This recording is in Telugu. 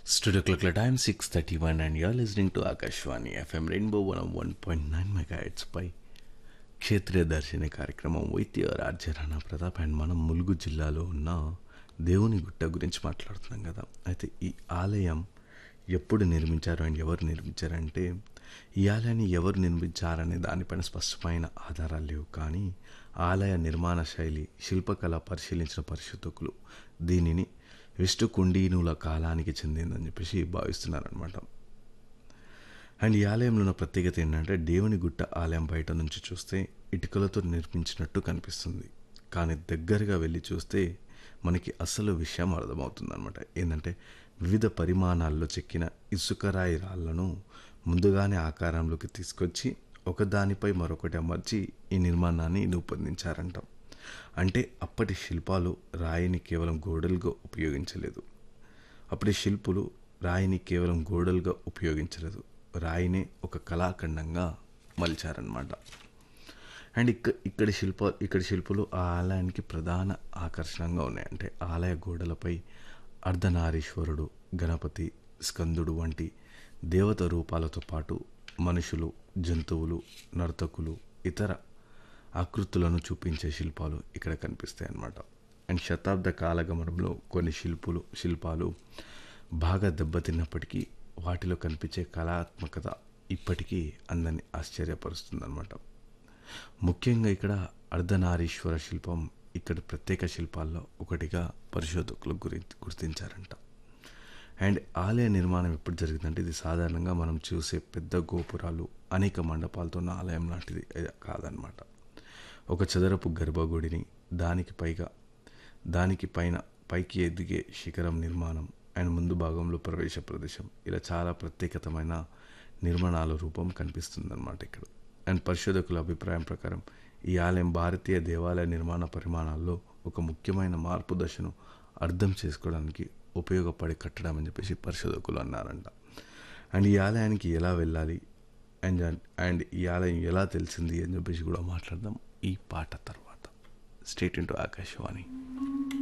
Studio clock time 6:31 and you're listening to Akashwani FM Rainbow 101.9 megahertz పై క్షేత్రీయ దర్శిని కార్యక్రమం వైద్య రాజ్య రాణా ప్రతాప్ అండ్ మనం ములుగు జిల్లాలో ఉన్న దేవుని గుట్ట గురించి మాట్లాడుతున్నాం కదా అయితే ఈ ఆలయం ఎప్పుడు నిర్మించారు అండ్ ఎవరు నిర్మించారంటే ఈ ఆలయాన్ని ఎవరు నిర్మించారనే దానిపైన స్పష్టమైన ఆధారాలు లేవు కానీ ఆలయ నిర్మాణ శైలి శిల్పకళ పరిశీలించిన పరిశోధకులు దీనిని విష్ణు కుండీనుల కాలానికి చెందిందని చెప్పేసి భావిస్తున్నారనమాట అండ్ ఈ ఆలయంలో ఉన్న ప్రత్యేకత ఏంటంటే దేవుని గుట్ట ఆలయం బయట నుంచి చూస్తే ఇటుకలతో నిర్మించినట్టు కనిపిస్తుంది కానీ దగ్గరగా వెళ్ళి చూస్తే మనకి అసలు విషయం అర్థమవుతుంది అనమాట ఏంటంటే వివిధ పరిమాణాల్లో చెక్కిన ఇసుకరాయి రాళ్లను ముందుగానే ఆకారంలోకి తీసుకొచ్చి ఒకదానిపై మరొకటి అమర్చి ఈ నిర్మాణాన్ని రూపొందించారంట అంటే అప్పటి శిల్పాలు రాయిని కేవలం గోడలుగా ఉపయోగించలేదు అప్పటి శిల్పులు రాయిని కేవలం గోడలుగా ఉపయోగించలేదు రాయినే ఒక కళాఖండంగా మలిచారనమాట అండ్ ఇక్క ఇక్కడి శిల్ప ఇక్కడి శిల్పులు ఆ ఆలయానికి ప్రధాన ఆకర్షణంగా ఉన్నాయి అంటే ఆలయ గోడలపై అర్ధనారీశ్వరుడు గణపతి స్కందుడు వంటి దేవత రూపాలతో పాటు మనుషులు జంతువులు నర్తకులు ఇతర ఆకృతులను చూపించే శిల్పాలు ఇక్కడ కనిపిస్తాయి అన్నమాట అండ్ శతాబ్ద కాలగమనంలో కొన్ని శిల్పులు శిల్పాలు బాగా దెబ్బతిన్నప్పటికీ వాటిలో కనిపించే కళాత్మకత ఇప్పటికీ అందరిని ఆశ్చర్యపరుస్తుందన్నమాట ముఖ్యంగా ఇక్కడ అర్ధనారీశ్వర శిల్పం ఇక్కడ ప్రత్యేక శిల్పాల్లో ఒకటిగా పరిశోధకులు గురి గుర్తించారంట అండ్ ఆలయ నిర్మాణం ఎప్పుడు జరిగిందంటే ఇది సాధారణంగా మనం చూసే పెద్ద గోపురాలు అనేక మండపాలతో ఉన్న ఆలయం లాంటిది కాదనమాట ఒక చదరపు గర్భగుడిని దానికి పైగా దానికి పైన పైకి ఎదిగే శిఖరం నిర్మాణం అండ్ ముందు భాగంలో ప్రవేశ ప్రదేశం ఇలా చాలా ప్రత్యేకతమైన నిర్మాణాల రూపం కనిపిస్తుందన్నమాట ఇక్కడ అండ్ పరిశోధకుల అభిప్రాయం ప్రకారం ఈ ఆలయం భారతీయ దేవాలయ నిర్మాణ పరిమాణాల్లో ఒక ముఖ్యమైన మార్పు దశను అర్థం చేసుకోవడానికి ఉపయోగపడే కట్టడం అని చెప్పేసి పరిశోధకులు అన్నారంట అండ్ ఈ ఆలయానికి ఎలా వెళ్ళాలి అండ్ అండ్ ఈ ఆలయం ఎలా తెలిసింది అని చెప్పేసి కూడా మాట్లాడదాం ఈ పాట తర్వాత స్టేట్ ఇంటూ ఆకాశవాణి